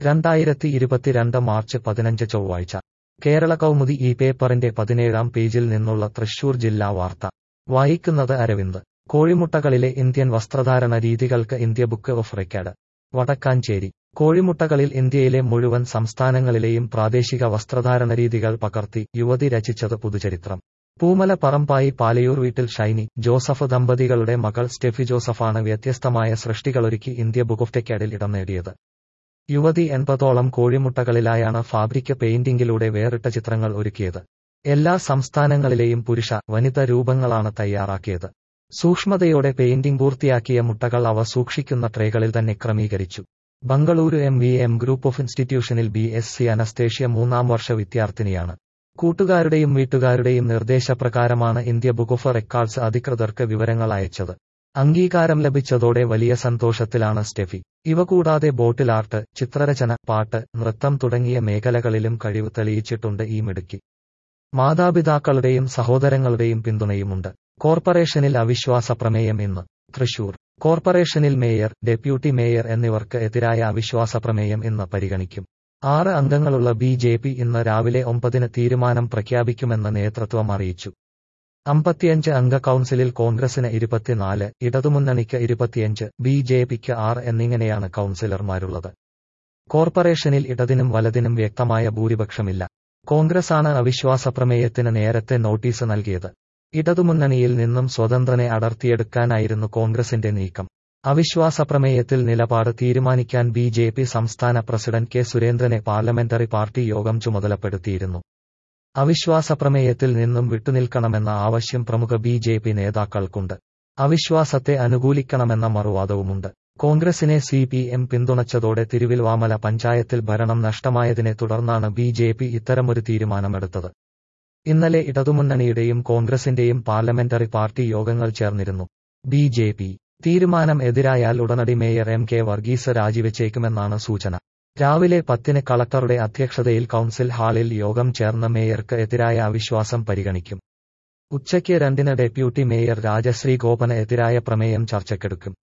രണ്ടായിരത്തി ഇരുപത്തിരണ്ട് മാർച്ച് പതിനഞ്ച് ചൊവ്വാഴ്ച കേരള കൗമുദി ഈ പേപ്പറിന്റെ പതിനേഴാം പേജിൽ നിന്നുള്ള തൃശൂർ ജില്ലാ വാർത്ത വായിക്കുന്നത് അരവിന്ദ് കോഴിമുട്ടകളിലെ ഇന്ത്യൻ വസ്ത്രധാരണ രീതികൾക്ക് India book of record Vadakkanchery കോഴിമുട്ടകളിൽ ഇന്ത്യയിലെ മുഴുവൻ സംസ്ഥാനങ്ങളിലെയും പ്രാദേശിക വസ്ത്രധാരണ രീതികൾ പകർത്തി യുവതി രചിച്ചത് പുതുചരിത്രം പൂമല പറമ്പായി പാലയൂർ വീട്ടിൽ ഷൈനി ജോസഫ് ദമ്പതികളുടെ മകൾ സ്റ്റെഫി ജോസഫാണ് വ്യത്യസ്തമായ സൃഷ്ടികളൊരുക്കി ഇന്ത്യ ബുക്ക് ഓഫ് റെക്കോർഡിൽ ഇടം നേടിയത് യുവതി എൺപതോളം കോഴിമുട്ടകളിലായാണ് ഫാബ്രിക് പെയിന്റിംഗിലൂടെ വേറിട്ട ചിത്രങ്ങൾ ഒരുക്കിയത് എല്ലാ സംസ്ഥാനങ്ങളിലെയും പുരുഷ വനിത രൂപങ്ങളാണ് തയ്യാറാക്കിയത് സൂക്ഷ്മതയോടെ പെയിന്റിംഗ് പൂർത്തിയാക്കിയ മുട്ടകൾ അവ സൂക്ഷിക്കുന്ന ട്രേകളിൽ തന്നെ ക്രമീകരിച്ചു Bengaluru M V M group of ഇൻസ്റ്റിറ്റ്യൂഷനിൽ ബി എസ് സി അനസ്തേഷ്യ മൂന്നാം വർഷ വിദ്യാർത്ഥിനിയാണ് കൂട്ടുകാരുടെയും വീട്ടുകാരുടെയും നിർദ്ദേശപ്രകാരമാണ് ഇന്ത്യ ബുക്ക് ഓഫ് റെക്കോർഡ്സ് അധികൃതർക്ക് വിവരങ്ങൾ അയച്ചത് അംഗീകാരം ലഭിച്ചതോടെ വലിയ സന്തോഷത്തിലാണ് സ്റ്റെഫി ഇവ കൂടാതെ ബോട്ടിൽ ആർട്ട് ചിത്രരചന പാട്ട് നൃത്തം തുടങ്ങിയ മേഖലകളിലും കഴിവ് തെളിയിച്ചിട്ടുണ്ട് ഈ മിടുക്കി മാതാപിതാക്കളുടെയും സഹോദരങ്ങളുടെയും പിന്തുണയുമുണ്ട് കോർപ്പറേഷനിൽ അവിശ്വാസ പ്രമേയം ഇന്ന് തൃശൂർ കോർപ്പറേഷനിൽ മേയർ ഡെപ്യൂട്ടി മേയർ എന്നിവർക്ക് എതിരായ അവിശ്വാസ പ്രമേയം ഇന്ന് പരിഗണിക്കും ആറ് അംഗങ്ങളുള്ള ബി ജെ പി ഇന്ന് രാവിലെ ഒമ്പതിന് തീരുമാനം പ്രഖ്യാപിക്കുമെന്ന് നേതൃത്വം അറിയിച്ചു അമ്പത്തിയഞ്ച് അംഗ കൗൺസിലിൽ കോൺഗ്രസിന് ഇരുപത്തിനാല് ഇടതുമുന്നണിക്ക് ഇരുപത്തിയഞ്ച് ബി ജെ പിക്ക് ആറ് എന്നിങ്ങനെയാണ് കൗൺസിലർമാരുള്ളത് കോർപ്പറേഷനിൽ ഇടതിനും വലതിനും വ്യക്തമായ ഭൂരിപക്ഷമില്ല കോൺഗ്രസാണ് അവിശ്വാസ പ്രമേയത്തിന് നേരത്തെ നോട്ടീസ് നൽകിയത് ഇടതുമുന്നണിയിൽ നിന്നും സ്വതന്ത്രനെ അടർത്തിയെടുക്കാനായിരുന്നു കോൺഗ്രസിന്റെ നീക്കം അവിശ്വാസ പ്രമേയത്തിൽ നിലപാട് തീരുമാനിക്കാൻ ബി ജെ പി സംസ്ഥാന പ്രസിഡന്റ് കെ സുരേന്ദ്രനെ പാർലമെന്ററി പാർട്ടി യോഗം ചുമതലപ്പെടുത്തിയിരുന്നു അവിശ്വാസ പ്രമേയത്തിൽ നിന്നും വിട്ടുനിൽക്കണമെന്ന ആവശ്യം പ്രമുഖ ബി ജെ പി നേതാക്കൾക്കുണ്ട് അവിശ്വാസത്തെ അനുകൂലിക്കണമെന്ന മറുവാദവുമുണ്ട് കോൺഗ്രസിനെ സി പി എം പിന്തുണച്ചതോടെ തിരുവിൽവാമല പഞ്ചായത്തിൽ ഭരണം നഷ്ടമായതിനെ തുടർന്നാണ് ബി ജെ പി ഇത്തരമൊരു തീരുമാനമെടുത്തത് ഇന്നലെ ഇടതുമുന്നണിയുടെയും കോൺഗ്രസിന്റെയും പാർലമെന്ററി പാർട്ടി യോഗങ്ങൾ ചേർന്നിരുന്നു ബി ജെ പി തീരുമാനം എതിരായാൽ ഉടനടി മേയർ എം കെ വർഗീസ് രാജിവെച്ചേക്കുമെന്നാണ് സൂചന രാവിലെ പത്തിന് കളക്ടറുടെ അധ്യക്ഷതയിൽ കൌൺസിൽ ഹാളിൽ യോഗം ചേർന്ന മേയർക്ക് എതിരായ അവിശ്വാസം പരിഗണിക്കും ഉച്ചയ്ക്ക് രണ്ടിന് ഡെപ്യൂട്ടി മേയർ രാജശ്രീ ഗോപന് എതിരായ പ്രമേയം ചർച്ചയ്ക്കെടുക്കും